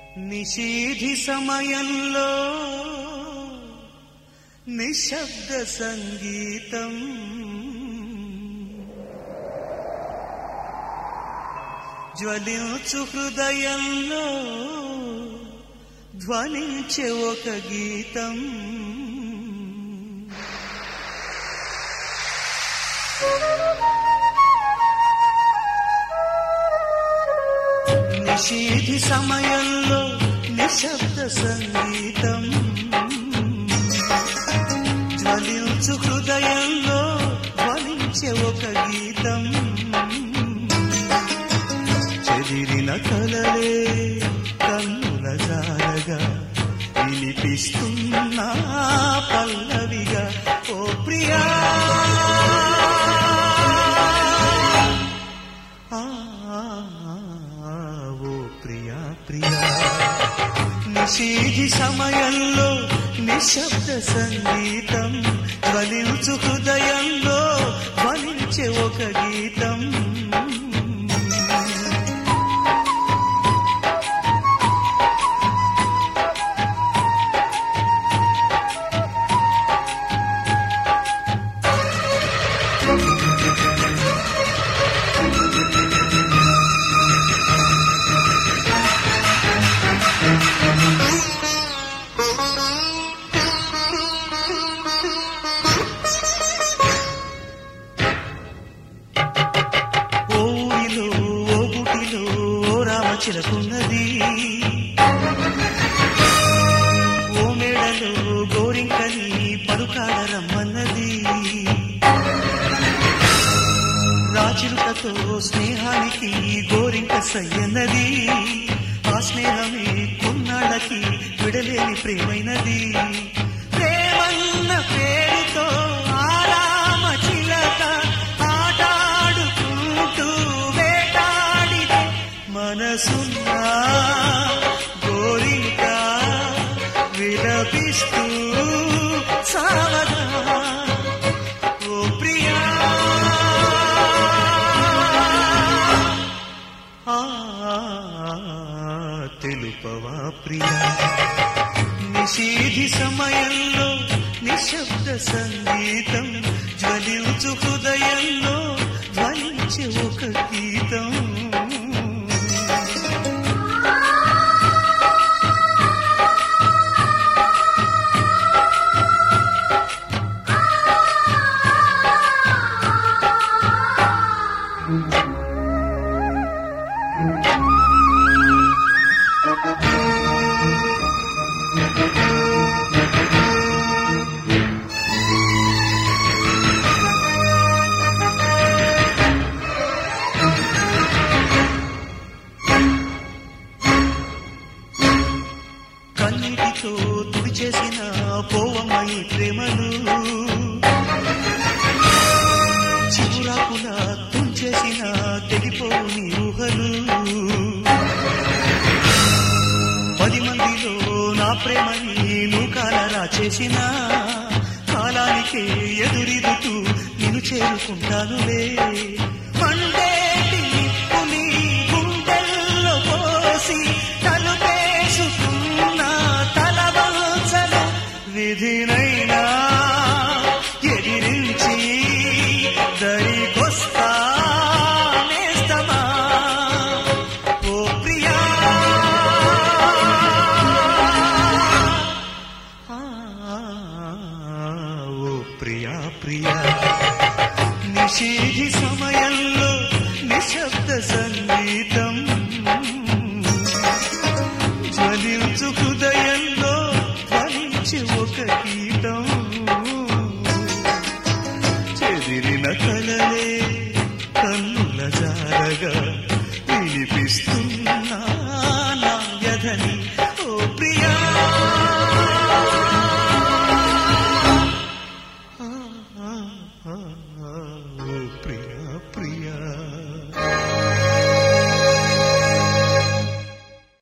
నిషీధి సమయంలో నిశ్శబ్ద సంగీతం జ్వలించు హృదయంలో ధ్వనించే ఒక గీతం నిషీధి సమయంలో నిశ్శబ్ద సంగీతం జ్వలించు హృదయంలో ధ్వనించే ఒక గీతం చెదిరిన కలలే కన్నుల జారగా వినిపిస్తున్నా పల్లవిగా ఓ ప్రియా ఆ, ఓ ప్రియా ప్రియా నిషీధి సమయంలో నిశ్శబ్ద సంగీతం ధ్వనించు హృదయంలో ధ్వనించే ఒక గీతం ఓ ఊరిలో ఓ గుడిలో ఓ రామచిలకున్నది ఓ మేడలో గోరింకని పలుకాడ రమ్మన్నది రాచిలుకతో స్నేహానికి గోరింక సయ్యన్నది ఆ స్నేహమే కొన్నాళ్ళకి విడలేని ప్రేమైనది ప్రేమన్న పేరుతో ఆరామ చిలక ఆటాడుకుంటూ వేటాడితే మనసున్న గోరింక విలపిస్తూ సావదా ఓ ప్రియా ఆ, తెలుపవా ప్రియా నిషీధి సమయంలో నిశ్శబ్ద సంగీతం జ్వలించు హృదయంలో ధ్వనించే ఒక గీతం కన్నీటితో తుడిచేసిన పోవమ్మయి ప్రేమలు చివురాకులా తుంచేసిన తెగిపోవు నీ ఊహలు పది మందిలో నా ప్రేమని నువ్వు కాలరా చేసిన కాలానికే ఎదురిదుతూ నిన్ను చేరుకుంటానులే మండేటి నిప్పుని గుండెల్లో పోసి తలుపేసుకున్న తలవంచను విధినైనా ఎదిరించి దరికొస్తా నేస్తమా ఓ ప్రియా ఆ, ఓ ప్రియా ప్రియా నిషీ